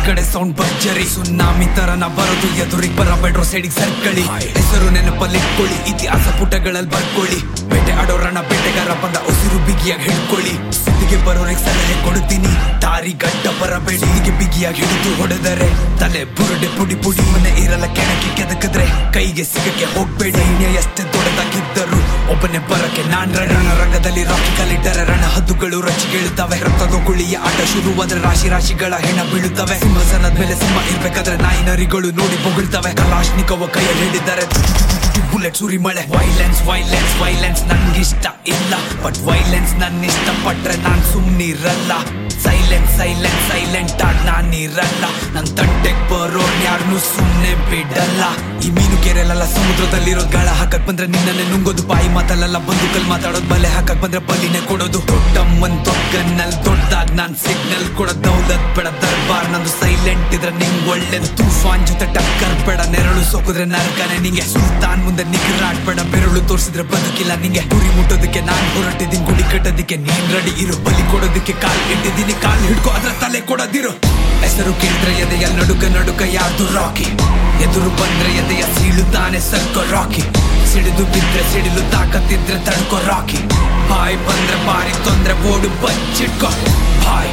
ಕಡೆ ಸೌಂಡ್ ಭರ್ಜರಿ ಸುನಾಮಿ ತರನ ಬರೋದು ಎದುರಿಗೆ ಬರಬೇಡ್ರೋ ಸೈಡಿಗೆ ಸರ್ಕಳಿ ಹೆಸರು ನೆನಪಲ್ಲಿ ಇಟ್ಕೊಳ್ಳಿ ಇತಿಹಾಸ ಪುಟಗಳಲ್ಲಿ ಬರ್ಕೊಳ್ಳಿ ಬೇಟೆ ಆಡೋ ರಣ ಬೇಟೆಗಾರ ಬಂದ ಉಸಿರು ಬಿಗಿಯಾಗಿ ಹಿಡ್ಕೊಳ್ಳಿ ಸುದ್ದಿಗೆ ಬರೋರಿಗೆ ಸಲಹೆ ಕೊಡ್ತೀನಿ ದಾರಿ ಗಡ್ಡ ಬರಬೇಡಿ ಹೀಗೆ ಬಿಗಿಯಾಗಿ ಹಿಡಿದು ಹೊಡೆದರೆ ತಲೆ ಬುರುಡೆ ಪುಡಿ ಪುಡಿ ಮನೆ ಇರಲ್ಲ ಕೆಣಕಿ ಕೆದಕಿದ್ರೆ ಕೈಗೆ ಸಿಗಕ್ಕೆ ಹೋಗ್ಬೇಡಿ ಸೈನ್ಯ ಎಷ್ಟೇ ದೊಡ್ಡದಾಗಿದ್ದರು ಒಬ್ಬನೇ ಬರಕ್ಕೆ ನಾನ್ ರಣ ರಂಗದಲ್ಲಿ ರಾಕಿ ಕಲಿಟ್ಟರೆ ರಣ ಹದ್ದುಗಳು ರಚಿಗೇಳುತ್ತವೆ ರಕ್ತದ ಕುಳಿಯ ಆಟ ಶುರುವಾದ್ರೆ ರಾಶಿ ರಾಶಿಗಳ ಹೆಣ ಬೀಳುತ್ತವೆ ಸಿಂಹಾಸನದ ಮೇಲೆ ಸಿಂಹ ಇರ್ಬೇಕಾದ್ರೆ ನಾಯಿ ನರಿಗಳು ನೋಡಿ ಬೊಗಳ್ತವೆ ಕಲಾಶ್ನಿಕವ ಕೈಯಲ್ಲಿ ಹಿಡಿದರೆ ಬುಲೆಟ್ ಸುರಿ ಮಳೆ ವೈಲೆನ್ಸ್ ವೈಲೆನ್ಸ್ ವೈಲೆನ್ಸ್ ನನ್ಗಿಷ್ಟ ಇಲ್ಲ ಬಟ್ ವೈಲೆನ್ಸ್ ನನ್ನ ಇಷ್ಟ ಪಟ್ರೆ ನಾನ್ ಸುಮ್ನಿರಲ್ಲ ಸೈಲೆಂಟ್ ಸೈಲೆಂಟ್ ಸೈಲೆಂಟ್ ಆಗಿ ನಾನಿರಲ್ಲ ನನ್ ತಂಟೆಗ್ ಬರೋರ್ ಯಾರನ್ನೂ ಸುಮ್ನೆ ಬಿಡಲ್ಲ ಈ ಮೀನು ಕೆರೆಲೆಲ್ಲ ಸಮುದ್ರದಲ್ಲಿರೋ ಗಾಳ ಹಾಕಕ್ ಬಂದ್ರೆ ನಿನ್ನನ್ನೇ ನುಂಗೋದು ಬಾಯಿ ಮಾತಲ್ಲೆಲ್ಲ ಬಂದು ಕಲ್ ಮಾತಾಡೋದು ಬಲೆ ಹಾಕಕ್ ಬಂದ್ರೆ ಬಲಿನೇ ಕೊಡೋದು ದೊಡ್ಡಮ್ಮನ್ ದೊಡ್ಡಗನ್ನಲ್ ದೊಡ್ಡದಾಗ್ ನಾನ್ ಸಿಗ್ನಲ್ ಕೊಡೋ ದೌಲತ್ ಬೇಡ ದರ್ಬಾರ್ ನಂದು ಸೈಲೆಂಟ್ ಇದ್ರೆ ನಿಂಗ್ ಒಳ್ಳೇದು ತೂಫಾನ್ ಜೊತೆ ಟಕ್ಕರ್ ಬೇಡ ನೆರಳು ಸೋಕಿದ್ರೆ ನರಕನೆ ನಿಂಗೆ ಸುಲ್ತಾನ್ ಮುಂದೆ ನಿಗ್ರಾಡ್ಬೇಡ ಬೆರಳು ತೋರಿಸಿದ್ರೆ ಬದುಕಿಲ್ಲ ನಿಂಗೆ ಗುರಿ ಮುಟ್ಟೋದಕ್ಕೆ ನಾನ್ ಹೊರಟಿದ್ದೀನಿ ಗುಡಿ ಕಟ್ಟೋದಕ್ಕೆ ನೀನ್ ರೆಡಿ ಇರು ಬಲಿ ಕೊಡೋದಕ್ಕೆ ಕಾಲ್ ಇಟ್ಟಿದ್ದೀನಿ ಕಾಲ್ ಹಿಡ್ಕೊ ಅದ್ರ ತಲೆ ಕೊಡೋದಿರು ಹೆಸರು ಕೇಳಿದ್ರೆ ಎದೆಯ ನಡುಕ ನಡುಕ ಯಾರ್ದು ರಾಕಿ ಎದುರು ಬಂದ್ರೆ ಎದೆಯ ಸೀಳುತ್ತಾನೆ ಸರ್ಕೊ ರಾಕಿ ಸಿಡಿದು ಬಿದ್ರೆ ಸಿಡಿಲು ತಾಕತ್ತಿದ್ರೆ ತಡ್ಕೊ ರಾಕಿ ಬಾಯ್ ಬಂದ್ರೆ ಬಾರಿ ತೊಂದ್ರೆ ಓಡು ಬಚ್ಚಿಟ್ಕೊ ಬಾಯ್